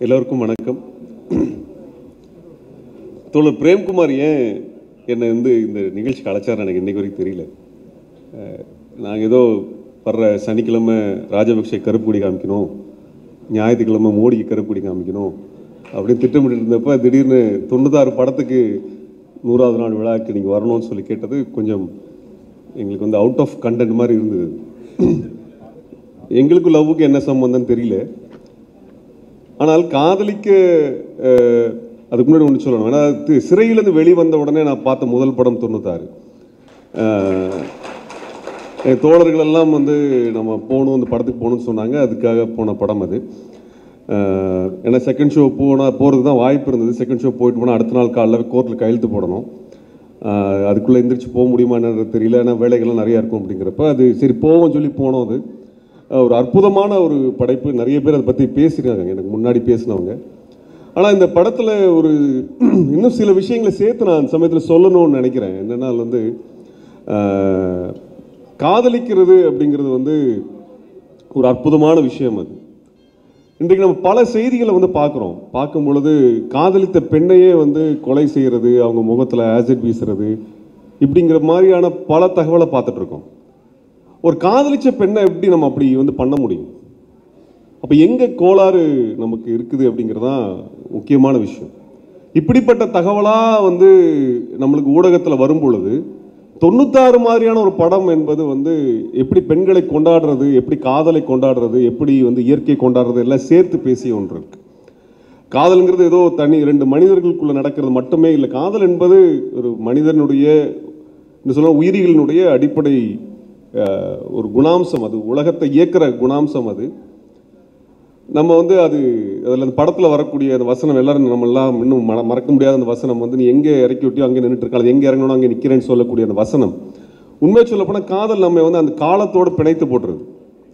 எல்லோருக்கும் வணக்கம் தோழர் பிரேம்குமார் ஏன் என்னை வந்து இந்த நிகழ்ச்சிக்கு அழைச்சார் எனக்கு இன்னைக்கு வரைக்கும் தெரியல நாங்கள் ஏதோ வர்ற சனிக்கிழமை ராஜபக்சே கருப்புடி காமிக்கணும் ஞாயிற்றுக்கிழமை மோடிக்கு கருப்புடி காமிக்கணும் அப்படின்னு திட்டமிட்டு இருந்தப்ப திடீர்னு தொண்ணூத்தாறு படத்துக்கு நூறாவது நாள் விழாக்கு நீங்கள் வரணும்னு சொல்லி கேட்டது கொஞ்சம் எங்களுக்கு வந்து அவுட் ஆஃப் கண்டென்ட் மாதிரி இருந்தது எங்களுக்கும் லவ்வுக்கு என்ன சம்பந்தம் தெரியல ஆனால் காதலிக்க அஹ், அதுக்கு முன்னாடி ஒன்று சொல்லணும் ஏன்னா தி- சிறையிலிருந்து வெளிவந்த உடனே நான் பார்த்த முதல் படம் தொண்ணூத்தாறு அஹ், என் தோழர்கள் எல்லாம் வந்து நம்ம போகணும் இந்த படத்துக்கு போகணும்னு சொன்னாங்க அதுக்காக போன படம் அது அஹ், ஏன்னா செகண்ட் ஷோ போனால் போகிறதுக்கு தான் வாய்ப்பு இருந்தது செகண்ட் ஷோ போயிட்டு போனால் அடுத்த நாள் காலைல கோர்ட்டில் கையெழுத்து போடணும் அஹ், அதுக்குள்ளே எந்திரிச்சு போக முடியுமா என்னன்றது தெரியல ஏன்னா வேலைகள்லாம் நிறையா இருக்கும் அப்படிங்கிறப்ப அது சரி போவோம் சொல்லி போனோம் அது அஹ், ஒரு அற்புதமான ஒரு படைப்பு நிறைய பேர் அதை பற்றி பேசியிருக்காங்க எனக்கு முன்னாடி பேசினவங்க ஆனால் இந்த படத்தில் ஒரு இன்னும் சில விஷயங்களை சேர்த்து நான் அந்த சமயத்தில் சொல்லணும்னு நினைக்கிறேன் என்னென்னா அது வந்து அஹ், காதலிக்கிறது அப்படிங்கிறது வந்து ஒரு அற்புதமான விஷயம் அது இன்றைக்கு நம்ம பல செய்திகளை வந்து பார்க்குறோம் பார்க்கும் பொழுது காதலித்த பெண்ணையே வந்து கொலை செய்கிறது அவங்க முகத்தில் ஆசிட் வீசுறது இப்படிங்கிற மாதிரியான பல தகவலை பார்த்துட்டு இருக்கோம் ஒரு காதலிச்ச பெண்ணை எப்படி நம்ம அப்படி வந்து பண்ண முடியும் அப்போ எங்கே கோளாறு நமக்கு இருக்குது அப்படிங்கிறது தான் முக்கியமான விஷயம் இப்படிப்பட்ட தகவலாக வந்து நம்மளுக்கு ஊடகத்தில் வரும் பொழுது தொண்ணூத்தாறு மாதிரியான ஒரு படம் என்பது வந்து எப்படி பெண்களை கொண்டாடுறது எப்படி காதலை கொண்டாடுறது எப்படி வந்து இயற்கை கொண்டாடுறது எல்லாம் சேர்த்து பேசிய ஒன்று இருக்கு காதல்ங்கிறது ஏதோ தனி ரெண்டு மனிதர்களுக்குள்ள நடக்கிறது மட்டுமே இல்லை காதல் என்பது ஒரு மனிதனுடைய என்ன சொல்ல உயிரிகளினுடைய அடிப்படை அஹ், ஒரு குணாம்சம் அது உலகத்தை இயக்குற குணாம்சம் அது நம்ம வந்து அது அதில் அந்த படத்தில் வரக்கூடிய அந்த வசனம் எல்லாரும் நம்ம எல்லாம் இன்னும் மற- மறக்க முடியாத அந்த வசனம் வந்து நீ எங்கே இறக்கி விட்டியோ அங்கே நின்றுட்டு இருக்காது எங்கே இறங்கணும் அங்கே நிற்கிறேன்னு சொல்லக்கூடிய அந்த வசனம் உண்மை சொல்லப்போனால் காதல் நம்ம வந்து அந்த காலத்தோடு பிணைத்து போட்டுருது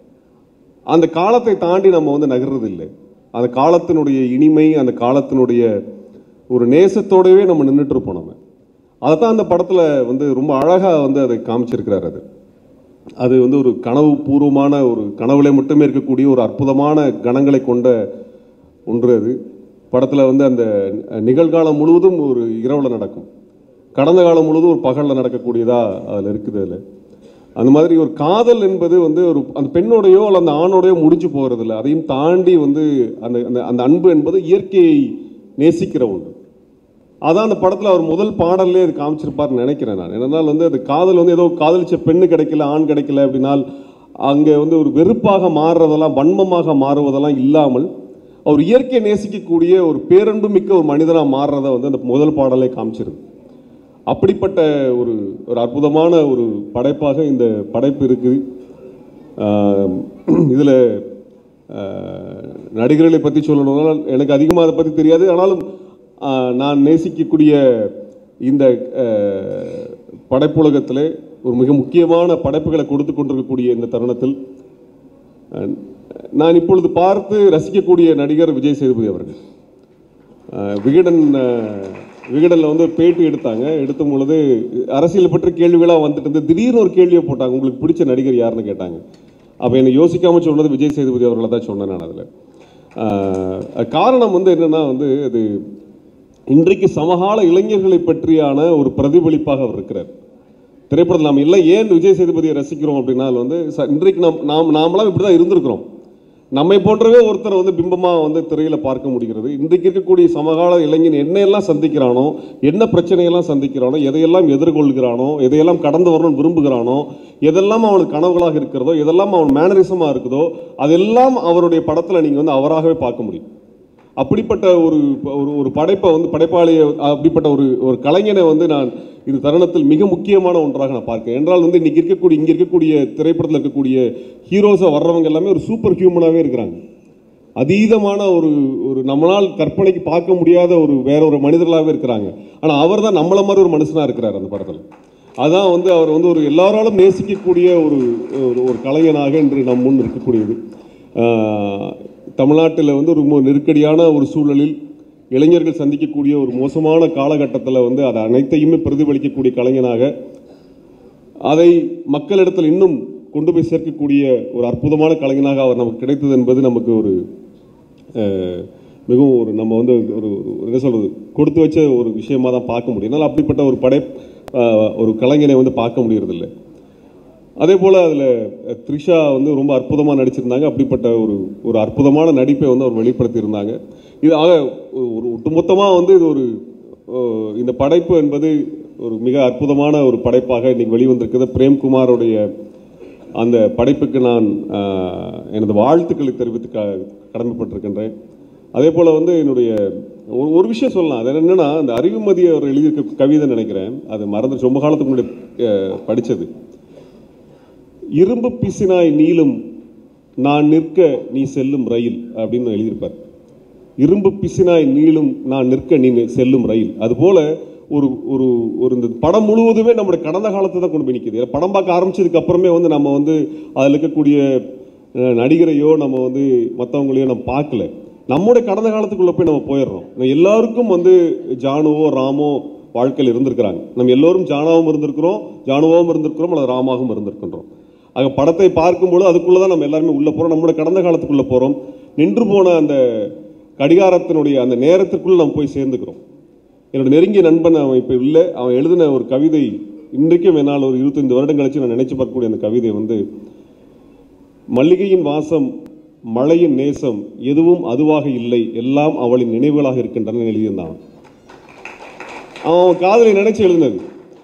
அந்த காலத்தை தாண்டி நம்ம வந்து நகர்றது இல்லை அந்த காலத்தினுடைய இனிமை அந்த காலத்தினுடைய ஒரு நேசத்தோடவே நம்ம நின்றுட்டு இருப்போம் நம்ம அதைத்தான் அந்த படத்தில் வந்து ரொம்ப அழகாக வந்து அதை காமிச்சிருக்கிறார் அது அது வந்து ஒரு கனவு பூர்வமான ஒரு கனவுல மட்டுமே இருக்கக்கூடிய ஒரு அற்புதமான கணங்களை கொண்ட ஒன்று அது படத்தில் வந்து அந்த நிகழ்காலம் முழுவதும் ஒரு இரவில் நடக்கும் கடந்த காலம் முழுவதும் ஒரு பகலில் நடக்கக்கூடியதா அதில் இருக்குது அதில் அந்த மாதிரி ஒரு காதல் என்பது வந்து ஒரு அந்த பெண்ணோடையோ அல்ல அந்த ஆணோடையோ முடிஞ்சு போகிறது இல்லை அதையும் தாண்டி வந்து அந்த அந்த அந்த அன்பு என்பது இயற்கையை நேசிக்கிற ஒன்று அதான் அந்த படத்தில் அவர் முதல் பாடல்லே அது காமிச்சிருப்பார்னு நினைக்கிறேன் நான் என்னன்னால் வந்து அது காதல் வந்து ஏதோ காதலிச்ச பெண்ணு கிடைக்கல ஆண் கிடைக்கல அப்படின்னால் அங்கே வந்து ஒரு வெறுப்பாக மாறுறதெல்லாம் வன்மமாக மாறுவதெல்லாம் இல்லாமல் அவர் இயற்கையை நேசிக்கக்கூடிய ஒரு பேரன்பு மிக்க ஒரு மனிதனாக மாறுறதை வந்து அந்த முதல் பாடலே காமிச்சிருக்கு அப்படிப்பட்ட ஒரு ஒரு அற்புதமான ஒரு படைப்பாக இந்த படைப்பு இருக்குது இதில் நடிகர்களை பற்றி சொல்லணும்னா எனக்கு அதிகமாக அதை பற்றி தெரியாது ஆனாலும் ஆஹ், நான் நேசிக்கக்கூடிய இந்த ஆஹ், படைப்புலகத்திலே ஒரு மிக முக்கியமான படைப்புகளை கொடுத்து கொண்டிருக்கக்கூடிய இந்த தருணத்தில் ஆஹ், நான் இப்பொழுது பார்த்து ரசிக்கக்கூடிய நடிகர் விஜய் சேதுபதி அவர்கள் ஆஹ், விகடன் ஆஹ், விகடனில் வந்து ஒரு பேட்டி எடுத்தாங்க எடுத்த பொழுது அரசியல் பற்றி கேள்விகளாக வந்துட்டு இருந்து திடீர்னு ஒரு கேள்வியை போட்டாங்க உங்களுக்கு பிடிச்ச நடிகர் யாருன்னு கேட்டாங்க அப்போ என்னை யோசிக்காம சொன்னது விஜய் சேதுபதி அவர்களை தான் சொன்னேன் நான் அதில் காரணம் வந்து என்னன்னா வந்து அது இன்றைக்கு சமகால இளைஞர்களை பற்றியான ஒரு பிரதிபலிப்பாக அவர் இருக்கிறார் திரைப்படத்தில் நாம் எல்லாம் ஏன் விஜய் சேதுபதியை ரசிக்கிறோம் அப்படின்னா வந்து ச- இன்றைக்கு நாம் நாம் நாமெல்லாம் இப்படி தான் இருந்திருக்கிறோம் நம்மை போன்றவே ஒருத்தரை வந்து பிம்பமாக வந்து திரையில பார்க்க முடிகிறது இன்றைக்கு இருக்கக்கூடிய சமகால இளைஞன் என்னையெல்லாம் சந்திக்கிறானோ என்ன பிரச்சனையெல்லாம் சந்திக்கிறானோ எதையெல்லாம் எதிர்கொள்கிறானோ எதையெல்லாம் கடந்து வரணும்னு விரும்புகிறானோ எதெல்லாம் அவனுக்கு கனவுகளாக இருக்கிறதோ எதெல்லாம் அவன் மேனரிசமாக இருக்குதோ அதெல்லாம் அவருடைய படத்தில் நீங்கள் வந்து அவராகவே பார்க்க முடியும் அப்படிப்பட்ட ஒரு ஒரு ஒரு படைப்பை வந்து படைப்பாளியை அப்படிப்பட்ட ஒரு ஒரு கலைஞனை வந்து நான் இந்த தருணத்தில் மிக முக்கியமான ஒன்றாக நான் பார்க்கிறேன் என்றால் வந்து இன்னைக்கு இருக்கக்கூடிய இங்கே இருக்கக்கூடிய திரைப்படத்தில் இருக்கக்கூடிய ஹீரோஸாக வர்றவங்க எல்லாமே ஒரு சூப்பர் ஹியூமனாகவே இருக்கிறாங்க அதீதமான ஒரு ஒரு நம்மளால் கற்பனைக்கு பார்க்க முடியாத ஒரு வேற ஒரு மனிதர்களாகவே இருக்கிறாங்க ஆனால் அவர் தான் நம்மள மாதிரி ஒரு மனுஷனாக இருக்கிறார் அந்த படத்தில் அதான் வந்து அவர் வந்து ஒரு எல்லாராலும் நேசிக்கக்கூடிய ஒரு ஒரு- ஒரு கலைஞனாக இன்று நம் முன் இருக்கக்கூடியது ஆஹ், தமிழ்நாட்டில் வந்து ரொம்ப நெருக்கடியான ஒரு சூழலில் இளைஞர்கள் சந்திக்கக்கூடிய ஒரு மோசமான காலகட்டத்தில் வந்து அதை அனைத்தையுமே பிரதிபலிக்கக்கூடிய கலைஞனாக அதை மக்களிடத்தில் இன்னும் கொண்டு போய் சேர்க்கக்கூடிய ஒரு அற்புதமான கலைஞனாக அவர் நமக்கு கிடைத்தது என்பது நமக்கு ஒரு அஹ், மிகவும் ஒரு நம்ம வந்து ஒரு ஒரு என்ன சொல்றது கொடுத்து வச்ச ஒரு விஷயமா தான் பார்க்க முடியும் அதனால அப்படிப்பட்ட ஒரு படை ஆஹ், ஒரு கலைஞனை வந்து பார்க்க முடியறதில்லை அதே போல் அதில் த்ரிஷா வந்து ரொம்ப அற்புதமாக நடிச்சிருந்தாங்க அப்படிப்பட்ட ஒரு ஒரு அற்புதமான நடிப்பை வந்து அவர் வெளிப்படுத்தியிருந்தாங்க இது ஆக ஒரு ஒட்டுமொத்தமாக வந்து இது ஒரு அஹ், இந்த படைப்பு என்பது ஒரு மிக அற்புதமான ஒரு படைப்பாக இன்னைக்கு வெளிவந்திருக்குது பிரேம்குமாரோடைய அந்த படைப்புக்கு நான் அஹ், எனது வாழ்த்துக்களை தெரிவித்து க கடமைப்பட்டிருக்கின்றேன் அதே போல் வந்து என்னுடைய ஒரு ஒரு விஷயம் சொல்லலாம் அது என்னன்னா அந்த அறிவுமதி அவர் எழுதியிருக்க கவிதை நினைக்கிறேன் அது மறந்து ரொம்ப காலத்துக்கு முன்னாடி அஹ், படிச்சது இரும்பு பிசினாய் நீளும் நான் நிற்க நீ செல்லும் ரயில் அப்படின்னு எழுதியிருப்பார் இரும்பு பிசினாய் நீளும் நான் நிற்க நீ செல்லும் ரயில் அதுபோல ஒரு ஒரு ஒரு இந்த படம் முழுவதுமே நம்முடைய கடந்த காலத்தை தான் கொண்டு போய் நிற்குது இதுல படம் பார்க்க ஆரம்பிச்சதுக்கு அப்புறமே வந்து நம்ம வந்து அதில் இருக்கக்கூடிய அஹ், நடிகரையோ நம்ம வந்து மற்றவங்களையோ நம்ம பார்க்கல நம்முடைய கடந்த காலத்துக்குள்ள போய் நம்ம போயிடுறோம் நம்ம எல்லாருக்கும் வந்து ஜானுவோ ராமோ வாழ்க்கையில் இருந்திருக்கிறாங்க நம்ம எல்லோரும் ஜானாவும் இருந்திருக்கிறோம் ஜானுவாவும் இருந்திருக்கிறோம் அல்லது ராமாவும் இருந்திருக்கின்றோம் ஆக படத்தை பார்க்கும்போது அதுக்குள்ள தான் நம்ம எல்லாருமே உள்ள போறோம் நம்முடைய கடந்த காலத்துக்குள்ள போறோம் நின்று போன அந்த கடிகாரத்தினுடைய அந்த நேரத்திற்குள்ள நம்ம போய் சேர்ந்துக்கிறோம் என்னோட நெருங்கிய நண்பன் அவன் இப்போ இல்லை அவன் எழுதின ஒரு கவிதை இன்றைக்கும் என்னால் ஒரு இருபத்தைந்து வருடம் கழிச்சு நான் நினைச்சு பார்க்கக்கூடிய அந்த கவிதை வந்து மல்லிகையின் வாசம் மழையின் நேசம் எதுவும் அதுவாக இல்லை எல்லாம் அவளின் நினைவுகளாக இருக்கின்றன எழுதியிருந்தான் அவன். அவன் காதலை நினைச்சு எழுதினது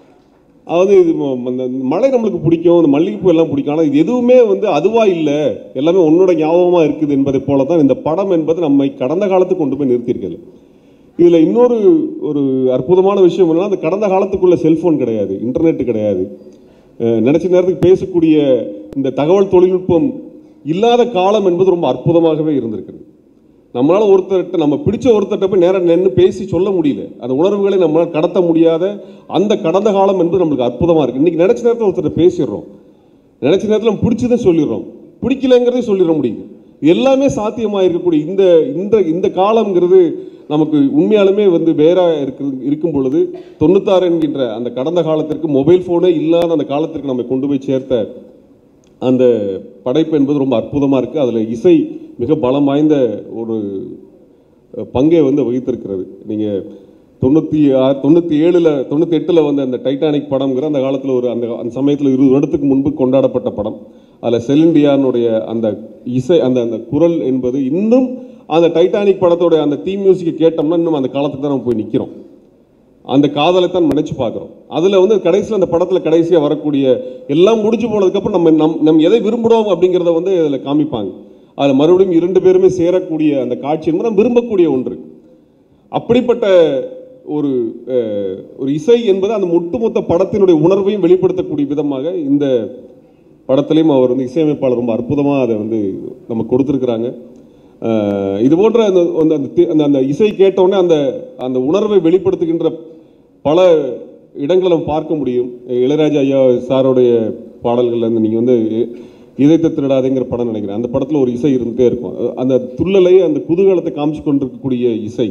அதாவது இது ம- அந்த மழை நம்மளுக்கு பிடிக்கும் இந்த மல்லிகைப்பூ எல்லாம் பிடிக்கும் ஆனால் இது எதுவுமே வந்து அதுவா இல்லை எல்லாமே உன்னோட ஞாபகமா இருக்குது என்பதை போல தான் இந்த படம் என்பது நம்மை கடந்த காலத்துக்கு கொண்டு போய் நிறுத்தியிருக்கிறது இதுல இன்னொரு ஒரு அற்புதமான விஷயம் என்னன்னா அந்த கடந்த காலத்துக்குள்ள செல்போன் கிடையாது இன்டர்நெட் கிடையாது அஹ் நினைச்ச நேரத்துக்கு பேசக்கூடிய இந்த தகவல் தொழில்நுட்பம் இல்லாத காலம் என்பது ரொம்ப அற்புதமாகவே இருந்திருக்கிறது நம்மளால ஒருத்தர்கிட்ட நம்ம பிடிச்ச ஒருத்தர்கிட்ட போய் நேரம் நின்று பேசி சொல்ல முடியல அந்த உணர்வுகளை நம்மளால கடத்த முடியாத அந்த கடந்த காலம் என்பது நம்மளுக்கு அற்புதமா இருக்கு இன்னைக்கு நினைச்ச நேரத்தில் ஒருத்தர்கிட்ட பேசிடுறோம் நினைச்ச நேரத்தில் நம்ம பிடிச்சதை சொல்லிடுறோம் பிடிக்கலங்கிறதே சொல்லிட முடியுது எல்லாமே சாத்தியமா இருக்கக்கூடிய இந்த இந்த இந்த காலம்ங்கிறது நமக்கு உண்மையாலுமே வந்து வேற இருக்கு இருக்கும் பொழுது தொண்ணூத்தாறு என்கின்ற அந்த கடந்த காலத்திற்கு மொபைல் போனே இல்லாத அந்த காலத்திற்கு நம்ம கொண்டு போய் சேர்த்த அந்த படைப்பு என்பது ரொம்ப அற்புதமா இருக்கு அதுல இசை மிக பலம் வாய்ந்த ஒரு அஹ், பங்கை வந்து வகித்திருக்கிறது நீங்க தொண்ணூத்தி ஆறு தொண்ணூத்தி ஏழுல தொண்ணூத்தி எட்டுல வந்த அந்த டைட்டானிக் படம்ங்கிற அந்த காலத்துல ஒரு அந்த அந்த சமயத்துல இருபது வருடத்துக்கு முன்பு கொண்டாடப்பட்ட படம் அதுல செலிண்டியானுடைய அந்த இசை அந்த அந்த குரல் என்பது இன்னும் அந்த டைட்டானிக் படத்தோட அந்த தீம் மியூசிக்கை கேட்டோம்னா இன்னும் அந்த காலத்துக்கு தான் நம்ம போய் நிக்கிறோம் அந்த காதலை தான் நினைச்சு பார்க்குறோம் அதுல வந்து கடைசியில் அந்த படத்துல கடைசியா வரக்கூடிய எல்லாம் முடிஞ்சு போனதுக்கப்புறம் நம்ம நம் நம்ம எதை விரும்புகிறோம் அப்படிங்கிறத வந்து அதில் காமிப்பாங்க அதில் மறுபடியும் இரண்டு பேருமே சேரக்கூடிய அந்த காட்சி என்பது நம்ம விரும்பக்கூடிய ஒன்று அப்படிப்பட்ட ஒரு அஹ், ஒரு இசை என்பது அந்த ஒட்டுமொத்த படத்தினுடைய உணர்வையும் வெளிப்படுத்தக்கூடிய விதமாக இந்த படத்திலையும் அவர் வந்து இசையமைப்பாளர் ரொம்ப அற்புதமாக அதை வந்து நம்ம கொடுத்துருக்குறாங்க அஹ், இது போன்ற அந்த அந்த- அந்த தி- அந்த- அந்த இசை கேட்டோடனே அந்த அந்த உணர்வை வெளிப்படுத்துகின்ற பல இடங்களை நம்ம பார்க்க முடியும் இளையராஜா ஐயா சாரோடைய பாடல்கள்ல இருந்து நீங்க வந்து இதயத்தை திருடாதேங்கிற படம் நினைக்கிறேன் அந்த படத்துல ஒரு இசை இருந்துட்டே இருக்கும் அந்த துள்ளலை அந்த குதூகலத்தை காமிச்சு கொண்டிருக்கக்கூடிய இசை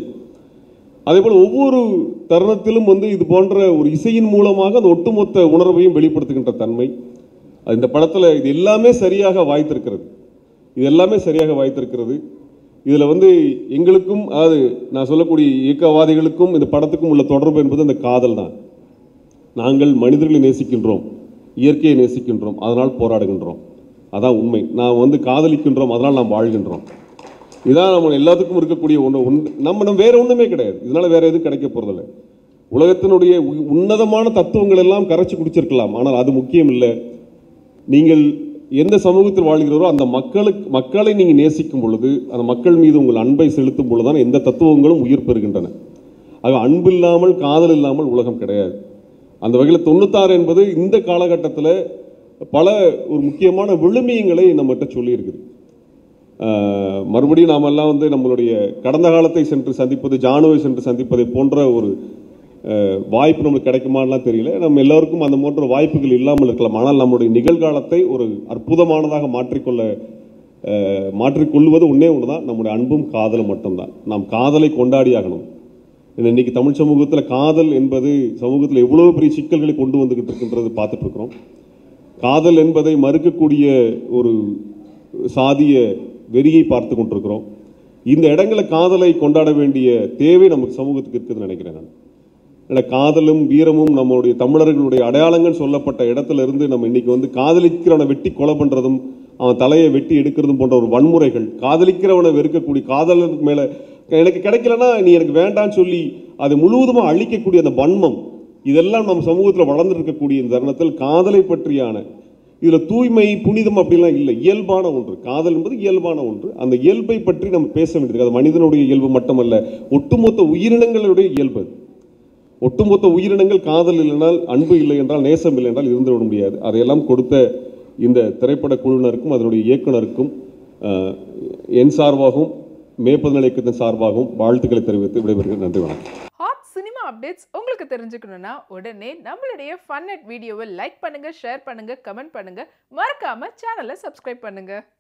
அதே போல ஒவ்வொரு தருணத்திலும் வந்து இது போன்ற ஒரு இசையின் மூலமாக அந்த ஒட்டுமொத்த உணர்வையும் வெளிப்படுத்துகின்ற தன்மை அது இந்த படத்துல இது எல்லாமே சரியாக வாய்த்திருக்கிறது இது எல்லாமே சரியாக வாய்த்திருக்கிறது இதுல வந்து எங்களுக்கும் அதாவது நான் சொல்லக்கூடிய இயக்கவாதிகளுக்கும் இந்த படத்துக்கும் உள்ள தொடர்பு என்பது அந்த காதல் தான் நாங்கள் மனிதர்களை நேசிக்கின்றோம் இயற்கையை நேசிக்கின்றோம் அதனால் போராடுகின்றோம் அதான் உண்மை நான் வந்து காதலிக்கின்றோம் அதனால் நாம் வாழ்கின்றோம் இதான் நம்ம எல்லாத்துக்கும் இருக்கக்கூடிய ஒன்று ஒன்று நம்ம நம்ம வேற ஒண்ணுமே கிடையாது இதனால வேற எதுவும் கிடைக்க போறதில்ல உலகத்தினுடைய உ- உன்னதமான தத்துவங்கள் எல்லாம் கரைச்சு குடிச்சிருக்கலாம் ஆனால் அது முக்கியம் இல்லை நீங்கள் எந்த சமூகத்தில் வாழ்கிறோரோ அந்த மக்களுக்கு மக்களை நீங்கள் நேசிக்கும் பொழுது அந்த மக்கள் மீது உங்கள் அன்பை செலுத்தும் பொழுதுதான் எந்த தத்துவங்களும் உயிர் பெறுகின்றன ஆக அன்பு இல்லாமல் காதல் இல்லாமல் உலகம் கிடையாது அந்த வகையில் தொண்ணூத்தாறு என்பது இந்த காலகட்டத்தில் பல ஒரு முக்கியமான விழுமியங்களை நம்மகிட்ட சொல்லியிருக்குது ஆஹ் மறுபடியும் நாமெல்லாம் வந்து நம்மளுடைய கடந்த காலத்தை சென்று சந்திப்பது ஜானுவை சென்று சந்திப்பதை போன்ற ஒரு ஆஹ் வாய்ப்பு நம்மளுக்கு கிடைக்குமான்லாம் தெரியல நம்ம எல்லாருக்கும் அந்த போன்ற வாய்ப்புகள் இல்லாமல் இருக்கலாம் ஆனால் நம்மளுடைய நிகழ்காலத்தை ஒரு அற்புதமானதாக மாற்றிக்கொள்ள ஆஹ் மாற்றிக்கொள்வது ஒன்றே ஒன்று தான் நம்முடைய அன்பும் காதலும் மட்டும்தான் நாம் காதலை கொண்டாடி ஆகணும் ஏன்னா இன்னைக்கு தமிழ் சமூகத்தில் காதல் என்பது சமூகத்தில் எவ்வளவு பெரிய சிக்கல்களை கொண்டு வந்துகிட்டு இருக்கின்றது பார்த்துட்டு இருக்கிறோம் காதல் என்பதை மறுக்கக்கூடிய ஒரு சாதிய வெறியை பார்த்து கொண்டிருக்கிறோம் இந்த இடங்களை காதலை கொண்டாட வேண்டிய தேவை நமக்கு சமூகத்துக்கு இருக்குதுன்னு நினைக்கிறேன் நான் ஏன்னா காதலும் வீரமும் நம்மளுடைய தமிழர்களுடைய அடையாளங்கள் சொல்லப்பட்ட இடத்துல இருந்து நம்ம இன்னைக்கு வந்து காதலிக்கிறவனை வெட்டி கொலை பண்றதும் அவன் தலையை வெட்டி எடுக்கிறதும் போன்ற ஒரு வன்முறைகள் காதலிக்கிறவனை வெறுக்கக்கூடிய காதலனுக்கு மேல எனக்கு கிடைக்கலன்னா நீ எனக்கு வேண்டாம்னு சொல்லி அதை முழுவதுமா அழிக்கக்கூடிய அந்த வன்மம் இதெல்லாம் நம்ம சமூகத்தில் வளர்ந்து இருக்கக்கூடிய இந்த தருணத்தில் காதலை பற்றியான இதுல தூய்மை புனிதம் அப்படிலாம் இல்லை இயல்பான ஒன்று காதல் என்பது இயல்பான ஒன்று அந்த இயல்பை பற்றி நம்ம பேச வேண்டியது அது மனிதனுடைய இயல்பு மட்டுமல்ல ஒட்டுமொத்த உயிரினங்களுடைய இயல்பு அது. ஒட்டுமொத்த உயிரினங்கள் காதல் இல்லைனால் அன்பு இல்லை என்றால் நேசம் இல்லை என்றால் இருந்து விட முடியாது அதையெல்லாம் கொடுத்த இந்த திரைப்பட குழுவினருக்கும் அதனுடைய இயக்குனருக்கும் அஹ், என் சார்பாகவும் மேற்பது நிலையத்தின் சார்பாகவும் வாழ்த்துக்களை தெரிவித்து விடைபெறுகிறேன் நன்றி வணக்கம் ஹாட் சினிமா அப்டேட்ஸ் உங்களுக்கு தெரிஞ்சுக்கணும்னா உடனே நம்மளுடைய ஃபன் அட் வீடியோவை லைக் பண்ணுங்க ஷேர் பண்ணுங்க கமெண்ட் பண்ணுங்க மறக்காம சேனலை சப்ஸ்கிரைப் பண்ணுங்க